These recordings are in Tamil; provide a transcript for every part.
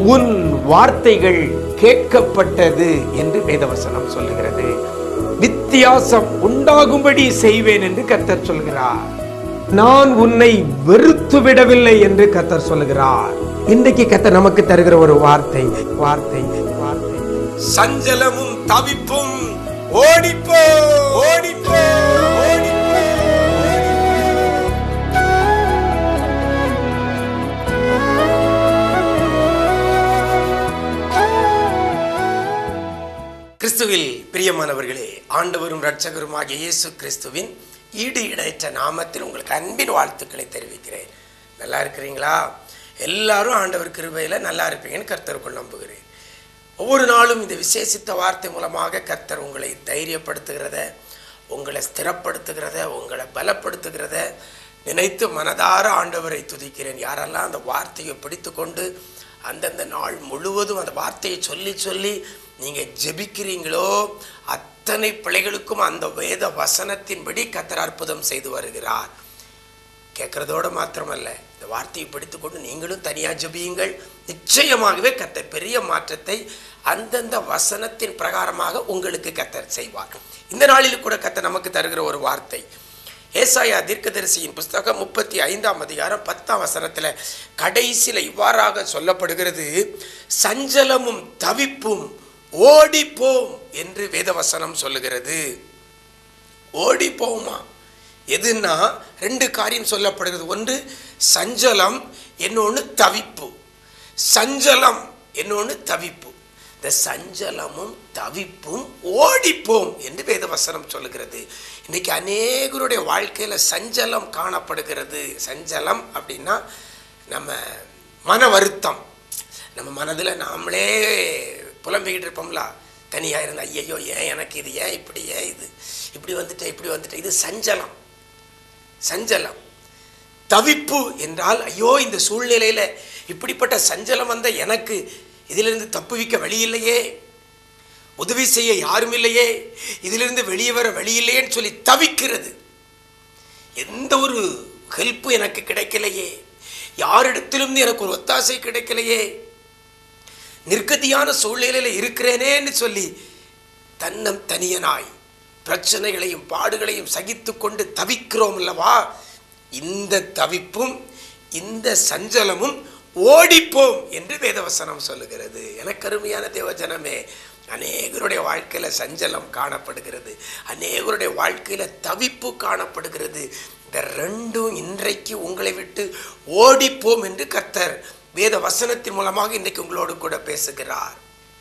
உன் வார்த்தைகள் கேட்கப்பட்டது என்று வேதவசனம் சொல்லுகிறது வித்தியாசம் உண்டாகும்படி செய்வேன் என்று கர்த்தர் சொல்கிறார் நான் உன்னை வெறுத்து விடவில்லை என்று கர்த்தர் சொல்லுகிறார் இன்றைக்கு கர்த்தர் நமக்கு தருகிற ஒரு வார்த்தை வார்த்தை வார்த்தை சஞ்சலமும் தவிப்பும் ஓடிப்போ ஓடிப்போ ஓடிப்போ கிறிஸ்துவில் பிரியமானவர்களே ஆண்டவரும் இரட்சகருமாகிய இயேசு கிறிஸ்துவின் ஈடு இடையற்ற நாமத்தில் உங்களுக்கு அன்பின் வாழ்த்துக்களை தெரிவிக்கிறேன் நல்லா இருக்கிறீங்களா எல்லாரும் ஆண்டவர் கிருபையில் நல்லா இருப்பீங்கன்னு கர்த்தருக்குள் நம்புகிறேன் ஒவ்வொரு நாளும் இந்த விசேஷித்த வார்த்தை மூலமாக கர்த்தர் உங்களை தைரியப்படுத்துகிறத உங்களை ஸ்திரப்படுத்துகிறத உங்களை பலப்படுத்துகிறத நினைத்து மனதார ஆண்டவரை துதிக்கிறேன் யாரெல்லாம் அந்த வார்த்தையை பிடித்து கொண்டு அந்தந்த நாள் முழுவதும் அந்த வார்த்தையை சொல்லி சொல்லி நீங்கள் ஜெபிக்கிறீங்களோ அத்தனை பிள்ளைகளுக்கும் அந்த வேத வசனத்தின்படி கத்தர் அற்புதம் செய்து வருகிறார் கேட்குறதோட மாத்திரமல்ல இந்த வார்த்தையை பிடித்துக்கொண்டு நீங்களும் தனியாக ஜெபியுங்கள் நிச்சயமாகவே கத்தர் பெரிய மாற்றத்தை அந்தந்த வசனத்தின் பிரகாரமாக உங்களுக்கு கத்தர் செய்வார் இந்த நாளில் கூட கத்தர் நமக்கு தருகிற ஒரு வார்த்தை ஏசாயா தீர்க்கதரிசியின் புஸ்தகம் முப்பத்தி ஐந்தாம் அதிகாரம் பத்தாம் வசனத்தில் கடைசியில் இவ்வாறாக சொல்லப்படுகிறது சஞ்சலமும் தவிப்பும் ஓடிப்போம் என்று வேதவசனம் சொல்லுகிறது ஓடி போகுமா எதுன்னா ரெண்டு காரியம் சொல்லப்படுகிறது ஒன்று சஞ்சலம் இன்னொன்று தவிப்பு சஞ்சலம் இன்னொன்று தவிப்பு இந்த சஞ்சலமும் தவிப்பும் ஓடிப்போம் என்று வேதவசனம் சொல்லுகிறது இன்னைக்கு அநேகருடைய வாழ்க்கையில் சஞ்சலம் காணப்படுகிறது சஞ்சலம் அப்படின்னா நம்ம மன வருத்தம் நம்ம மனதில் நாமளே புலம்பிக்கிட்டு இருப்போம்ல தனியாக இருந்த ஐயையோ ஏன் எனக்கு இது ஏன் இப்படி ஏன் இது இப்படி வந்துட்டு இப்படி வந்துட்டு இது சஞ்சலம் சஞ்சலம் தவிப்பு என்றால் ஐயோ இந்த சூழ்நிலையில் இப்படிப்பட்ட சஞ்சலம் வந்த எனக்கு இதிலிருந்து தப்புவிக்க வழி இல்லையே உதவி செய்ய யாரும் இல்லையே இதிலிருந்து வெளியே வர வழி இல்லையேன்னு சொல்லி தவிக்கிறது எந்த ஒரு ஹெல்ப்பு எனக்கு கிடைக்கலையே யாரிடத்திலும் எனக்கு ஒரு ஒத்தாசை கிடைக்கலையே நிர்கதியான சூழ்நிலையில் இருக்கிறேனேன்னு சொல்லி தன்னம் தனியனாய் பிரச்சனைகளையும் பாடுகளையும் சகித்து கொண்டு தவிக்கிறோம் அல்லவா இந்த தவிப்பும் இந்த சஞ்சலமும் ஓடிப்போம் என்று வேதவசனம் சொல்லுகிறது எனக்கு அருமையான தேவஜனமே அநேகருடைய வாழ்க்கையில் சஞ்சலம் காணப்படுகிறது அநேகருடைய வாழ்க்கையில் தவிப்பு காணப்படுகிறது இந்த ரெண்டும் இன்றைக்கு உங்களை விட்டு ஓடிப்போம் என்று கர்த்தர் வேத வசனத்தின் மூலமாக இன்றைக்கு உங்களோடு கூட பேசுகிறார்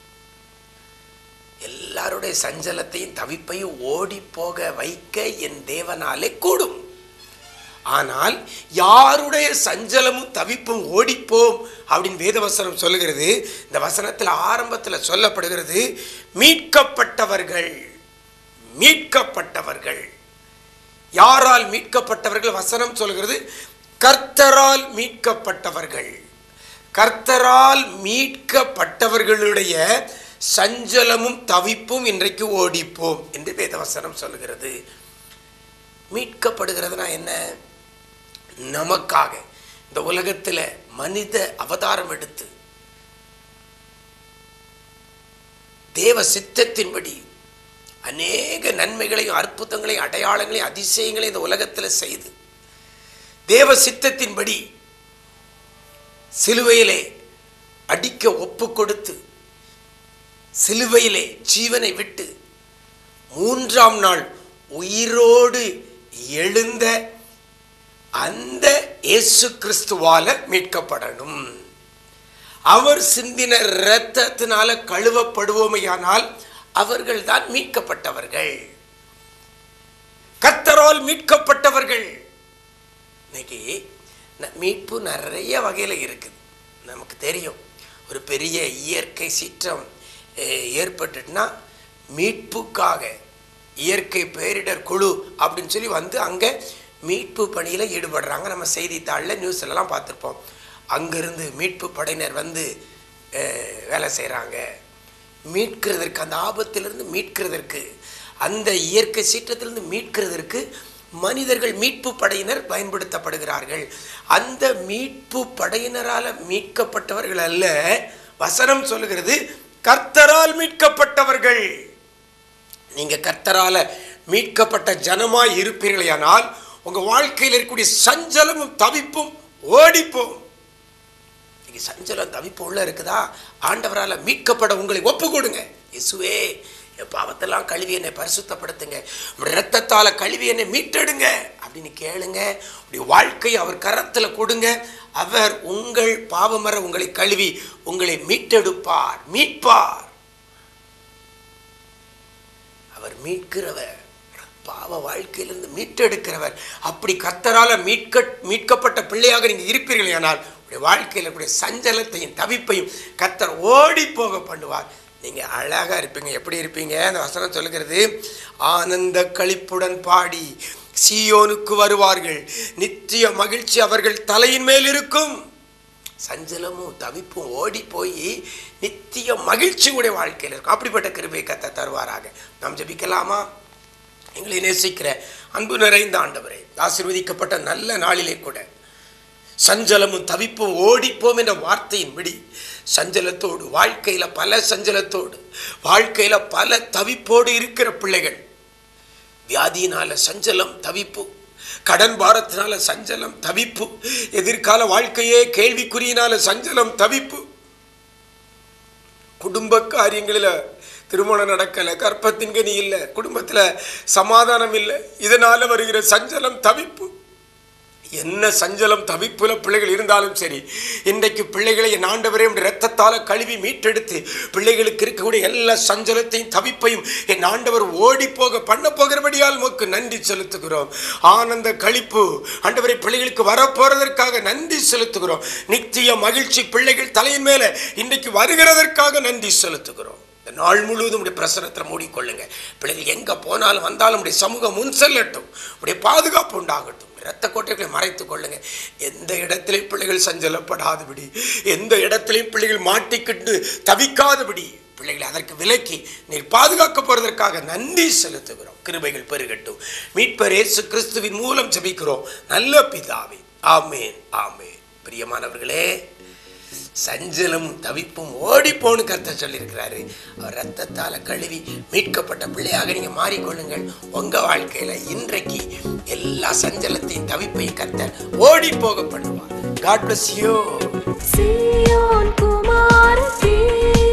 எல்லாருடைய சஞ்சலத்தையும் தவிப்பையும் ஓடி போக வைக்க என் தேவனாலே கூடும் ஆனால் யாருடைய சஞ்சலமும் தவிப்பும் ஓடிப்போம் அப்படின்னு வேதவசனம் சொல்லுகிறது இந்த வசனத்தில் ஆரம்பத்தில் சொல்லப்படுகிறது மீட்கப்பட்டவர்கள் மீட்கப்பட்டவர்கள் யாரால் மீட்கப்பட்டவர்கள் வசனம் சொல்கிறது கர்த்தரால் மீட்கப்பட்டவர்கள் கர்த்தரால் மீட்கப்பட்டவர்களுடைய சஞ்சலமும் தவிப்பும் இன்றைக்கு ஓடிப்போம் என்று வேதவசனம் சொல்லுகிறது மீட்கப்படுகிறதுனா என்ன நமக்காக இந்த உலகத்தில் மனித அவதாரம் எடுத்து தேவ சித்தத்தின்படி அநேக நன்மைகளையும் அற்புதங்களையும் அடையாளங்களையும் அதிசயங்களையும் இந்த உலகத்தில் செய்து தேவ சித்தத்தின்படி சிலுவையிலே அடிக்க ஒப்பு கொடுத்து சிலுவையிலே ஜீவனை விட்டு மூன்றாம் நாள் உயிரோடு எழுந்த அந்த இயேசு கிறிஸ்துவால மீட்கப்படணும் அவர் சிந்தின இரத்தத்தினால கழுவப்படுவோமையானால் அவர்கள் தான் மீட்கப்பட்டவர்கள் கத்தரால் மீட்கப்பட்டவர்கள் இன்னைக்கு ந- மீட்பு நிறைய வகையில் இருக்குது நமக்கு தெரியும் ஒரு பெரிய இயற்கை சீற்றம் அஹ், ஏற்பட்டுட்டுனா மீட்புக்காக இயற்கை பேரிடர் குழு அப்படின்னு சொல்லி வந்து அங்கே மீட்பு பணியில் ஈடுபடுறாங்க நம்ம செய்தித்தாளில் நியூஸ்லலாம் பார்த்துருப்போம் அங்கேருந்து மீட்பு படையினர் வந்து அஹ், வேலை செய்கிறாங்க மீட்கிறதற்கு அந்த ஆபத்திலிருந்து மீட்கிறதற்கு அந்த இயற்கை சீற்றத்திலிருந்து மீட்கிறதற்கு மனிதர்கள் மீட்பு படையினர் பயன்படுத்தப்படுகிறார்கள் அந்த மீட்பு படையினரால் மீட்கப்பட்டவர்கள் அல்ல வசனம் சொல்லுகிறது கர்த்தரால் மீட்கப்பட்டவர்கள் நீங்க கர்த்தரால மீட்கப்பட்ட ஜனமாய் இருப்பீர்களேயானால் உங்க வாழ்க்கையில் இருக்கக்கூடிய சஞ்சலமும் தவிப்பும் ஓடிப்போம் நீங்க சஞ்சலம் தவிப்பு உள்ள இருக்குதா ஆண்டவரால மீட்கப்பட உங்களை ஒப்பு கொடுங்க இயேசுவே என் பாவத்தெல்லாம் கழுவி என்னை பரிசுத்தப்படுத்துங்க உம்முடைய ரத்தத்தால கழுவி என்னை மீட்டெடுங்க அப்படின்னு கேளுங்க உடைய வாழ்க்கையை அவர் கரத்துல கொடுங்க அவர் உங்கள் பாவமர உங்களை கழுவி உங்களை மீட்டெடுப்பார் மீட்பார் அவர் மீட்கிறவர் பாவ வாழ்க்கையிலிருந்து மீட்டெடுக்கிறவர் அப்படி கத்தரால மீட்க மீட்கப்பட்ட பிள்ளையாக நீங்க இருப்பீர்கள் ஆனால் உடைய வாழ்க்கையில் இருக்கக்கூடிய சஞ்சலத்தையும் தவிப்பையும் கத்தர் ஓடி போக பண்ணுவார் நீங்க அழகா இருப்பீங்க எப்படி இருப்பீங்க அந்த வசனம் சொல்லுகிறது ஆனந்த களிப்புடன் பாடி சீயோனுக்கு வருவார்கள் நித்திய மகிழ்ச்சி அவர்கள் தலையின் மேல் இருக்கும் சஞ்சலமும் தவிப்பும் ஓடி போய் நித்திய மகிழ்ச்சி உடைய வாழ்க்கையில் இருக்கும் அப்படிப்பட்ட கிருபை கத்த தருவாராக நாம் ஜெபிக்கலாமா எங்களை நேசிக்கிற அன்பு நிறைந்த ஆண்டவரே ஆசீர்வதிக்கப்பட்ட நல்ல நாளிலே கூட சஞ்சலமும் தவிப்பும் ஓடிப்போம் என்ற வார்த்தையின் விடி சஞ்சலத்தோடு வாழ்க்கையில பல சஞ்சலத்தோடு வாழ்க்கையில பல தவிப்போடு இருக்கிற பிள்ளைகள் வியாதியினால சஞ்சலம் தவிப்பு கடன் பாரத்தினால சஞ்சலம் தவிப்பு எதிர்கால வாழ்க்கையே கேள்விக்குறியினால சஞ்சலம் தவிப்பு குடும்ப காரியங்களில் திருமணம் நடக்கலை கற்பத்தின் கனி இல்லை குடும்பத்தில் சமாதானம் இல்லை இதனால வருகிற சஞ்சலம் தவிப்பு என்ன சஞ்சலம் தவிப்புல பிள்ளைகள் இருந்தாலும் சரி இன்றைக்கு பிள்ளைகளை என் ஆண்டவரே உடைய ரத்தத்தால கழுவி மீட்டெடுத்து பிள்ளைகளுக்கு இருக்கக்கூடிய எல்லா சஞ்சலத்தையும் தவிப்பையும் என் ஆண்டவர் ஓடி போக பண்ண போகிறபடியால் உமக்கு நன்றி செலுத்துகிறோம் ஆனந்த களிப்பு ஆண்டவரை பிள்ளைகளுக்கு வரப்போறதற்காக நன்றி செலுத்துகிறோம் நித்திய மகிழ்ச்சி பிள்ளைகள் தலையின் மேல இன்றைக்கு வருகிறதற்காக நன்றி செலுத்துகிறோம் இந்த நாள் முழுவதும் உடைய பிரசனத்தில் மூடிக்கொள்ளுங்க பிள்ளைகள் எங்கே போனாலும் வந்தாலும் உடைய சமூகம் முன் செல்லட்டும் உடைய பாதுகாப்பு உண்டாகட்டும் இரத்த கோட்டைகளை மறைத்துக் கொள்ளுங்க எந்த இடத்திலையும் பிள்ளைகள் சஞ்சலப்படாதபடி எந்த இடத்திலையும் பிள்ளைகள் மாட்டிக்கிட்டு தவிக்காதபடி பிள்ளைகளை அதற்கு விலக்கி நீர் பாதுகாக்க போறதற்காக நன்றி செலுத்துகிறோம் கிருபைகள் பெருகட்டும் மீட்பர் இயேசு கிறிஸ்துவின் மூலம் ஜெபிக்கிறோம் நல்ல பிதாவே ஆமேன் ஆமேன் பிரியமானவர்களே சஞ்சலம் தவிப்பும் ஓடி போன்னு கருத்தை சொல்லியிருக்கிறாரு அவர் ரத்தத்தால கழுவி மீட்கப்பட்ட பிள்ளையாக நீங்க மாறிக்கொள்ளுங்கள் உங்க வாழ்க்கையில இன்றைக்கு எல்லா சஞ்சலத்தையும் தவிப்பையும் கர்த்தர் ஓடி போக பண்ணுவார் காட் bless you சீயோன் குமாரத்தே